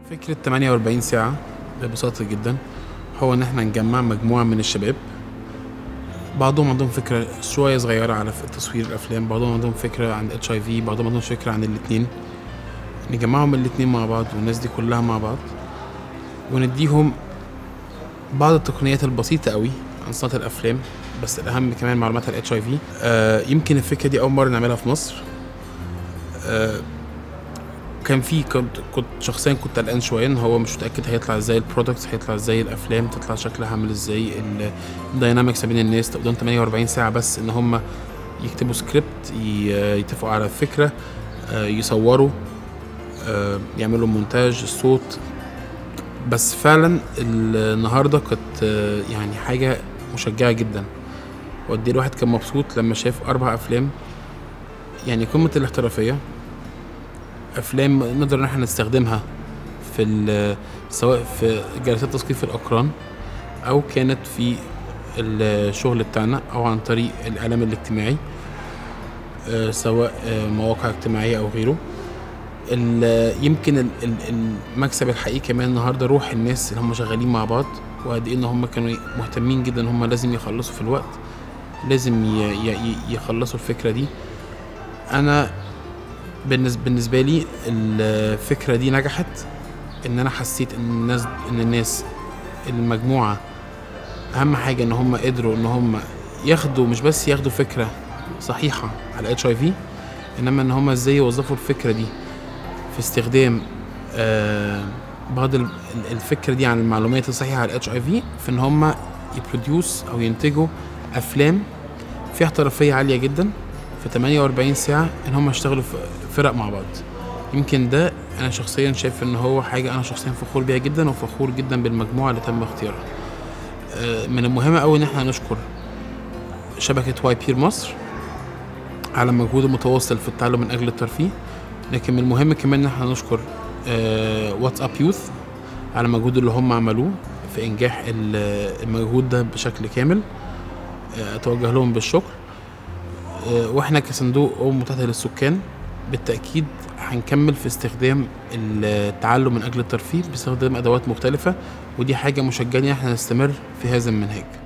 فكرة 48 ساعة ببساطة جدا هو إن احنا نجمع مجموعة من الشباب بعضهم عندهم فكرة شوية صغيرة على ف- تصوير الأفلام بعضهم عندهم فكرة عن اتش اي في بعضهم عندهم فكرة عن الاتنين نجمعهم الاتنين مع بعض والناس دي كلها مع بعض ونديهم بعض التقنيات البسيطة قوي عن صناعة الأفلام بس الأهم كمان معلومات الاتش اي في يمكن الفكرة دي أول مرة نعملها في مصر آه، كان في كنت كنت شخصيا كنت قلقان شويه ان هو مش متاكد هيطلع ازاي البرودكتس هيطلع ازاي الافلام تطلع شكلها عامل ازاي الداينامكس ما بين الناس قدام 48 ساعه بس ان هم يكتبوا سكريبت ي- يتفقوا على فكره آه، يصوروا آه، يعملوا مونتاج الصوت بس فعلا النهارده كانت آه، يعني حاجه مشجعه جدا وقد إيه الواحد كان مبسوط لما شاف اربع افلام يعني قمه الاحترافيه افلام نقدر ان احنا نستخدمها في ال- سواء في جلسات تثقيف الاقران او كانت في الشغل بتاعنا او عن طريق الاعلام الاجتماعي آه، سواء آه، مواقع اجتماعيه او غيره ال- يمكن ال- ال- المكسب الحقيقي كمان النهارده روح الناس اللي هم شغالين مع بعض وقد ايه ان هم كانوا مهتمين جدا ان هم لازم يخلصوا في الوقت لازم ي- ي- يخلصوا الفكره دي انا بالنسبه بالنسبه لي الفكره دي نجحت ان انا حسيت ان الناس ان الناس المجموعه اهم حاجه ان هم قدروا ان هم ياخدوا مش بس ياخدوا فكره صحيحه على اتش اي في انما ان هم ازاي يوظفوا الفكره دي في استخدام آه بعض ال- ال- الفكره دي عن المعلومات الصحيحه على الاتش اي في في ان هم يبروديوس او ينتجوا افلام فيها احترافيه عاليه جدا في 48 ساعه ان هم يشتغلوا في فرق مع بعض يمكن ده انا شخصيا شايف ان هو حاجه انا شخصيا فخور بيها جدا وفخور جدا بالمجموعه اللي تم اختيارها آه، من المهم قوي ان احنا نشكر شبكه واي بير مصر على مجهود المتواصل في التعلم من اجل الترفيه لكن من المهم كمان ان احنا نشكر واتساب يوث على المجهود اللي هم عملوه في انجاح ال- المجهود ده بشكل كامل آه، اتوجه لهم بالشكر آه، واحنا كصندوق أمم متحدة للسكان بالتأكيد هنكمل في استخدام التعلم من أجل الترفيه باستخدام أدوات مختلفة ودي حاجة مشجعة إن احنا نستمر في هذا المنهج